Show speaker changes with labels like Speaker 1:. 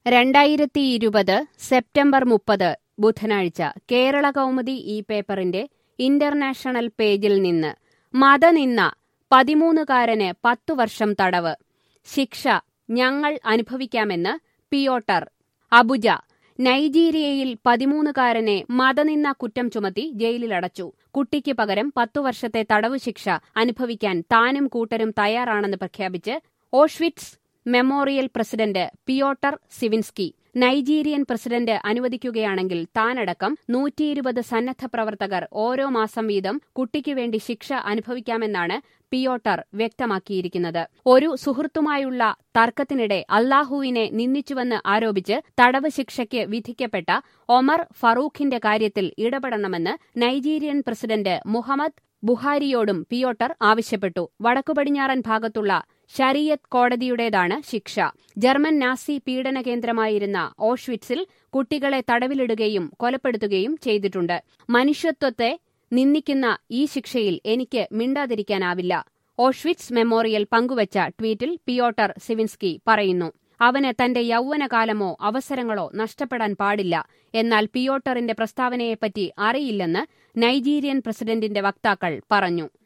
Speaker 1: രണ്ടായിരത്തി ഇരുപത് സെപ്റ്റംബർ മുപ്പത് ബുധനാഴ്ച കേരള കൗമുദി ഈ പേപ്പറിന്റെ ഇന്റർനാഷണൽ പേജിൽ നിന്ന് മതനിന്ന പതിമൂന്നുകാരന് പത്തു വർഷം തടവ് ശിക്ഷ ഞങ്ങൾ അനുഭവിക്കാമെന്ന് പിയോട്ടർ അബുജ നൈജീരിയയിൽ പതിമൂന്നുകാരനെ മതനിന്ന കുറ്റം ചുമത്തി ജയിലിലടച്ചു കുട്ടിക്ക് പകരം പത്തു വർഷത്തെ തടവു ശിക്ഷ അനുഭവിക്കാൻ താനും കൂട്ടരും തയ്യാറാണെന്ന് പ്രഖ്യാപിച്ച് Auschwitz memorial president Piotr Cywinski Nigerian president അനുവദിക്കുകയാണെങ്കിൽ താനടക്കം നൂറ്റിയിരുപത് സന്നദ്ധ പ്രവർത്തകർ ഓരോ മാസം വീതം കുട്ടിക്കു വേണ്ടി ശിക്ഷ അനുഭവിക്കാമെന്നാണ് പിയോട്ടർ വ്യക്തമാക്കിയിരിക്കുന്നത് ഒരു സുഹൃത്തുമായുള്ള തർക്കത്തിനിടെ അല്ലാഹുവിനെ നിന്ദിച്ചുവെന്ന് ആരോപിച്ച് തടവ് ശിക്ഷയ്ക്ക് വിധിക്കപ്പെട്ട ഒമർ ഫറൂഖിന്റെ കാര്യത്തിൽ ഇടപെടണമെന്ന് നൈജീരിയൻ പ്രസിഡന്റ് മുഹമ്മദ് ബുഹാരിയോടും പിയോട്ടർ ആവശ്യപ്പെട്ടു വടക്കുപടിഞ്ഞാറൻ ഭാഗത്തുള്ള ഷരിയത്ത് കോടതിയുടേതാണ് ശിക്ഷ ജർമ്മൻ നാസി പീഡന കേന്ദ്രമായിരുന്ന ഓഷ്വിറ്റ്സിൽ കുട്ടികളെ തടവിലിടുകയും കൊലപ്പെടുത്തുകയും ചെയ്തിട്ടുണ്ട് മനുഷ്യത്വത്തെ നിന്ദിക്കുന്ന ഈ ശിക്ഷയിൽ എനിക്ക് മിണ്ടാതിരിക്കാനാവില്ല ഓഷ്വിറ്റ്സ് മെമ്മോറിയൽ പങ്കുവച്ച ട്വീറ്റിൽ പിയോട്ടർ സിവിൻസ്കി പറയുന്നു അവന് തന്റെ യൗവനകാലമോ അവസരങ്ങളോ നഷ്ടപ്പെടാൻ പാടില്ല എന്നാൽ പിയോട്ടറിന്റെ പ്രസ്താവനയെപ്പറ്റി അറിയില്ലെന്ന് നൈജീരിയൻ പ്രസിഡന്റിന്റെ വക്താക്കൾ പറഞ്ഞു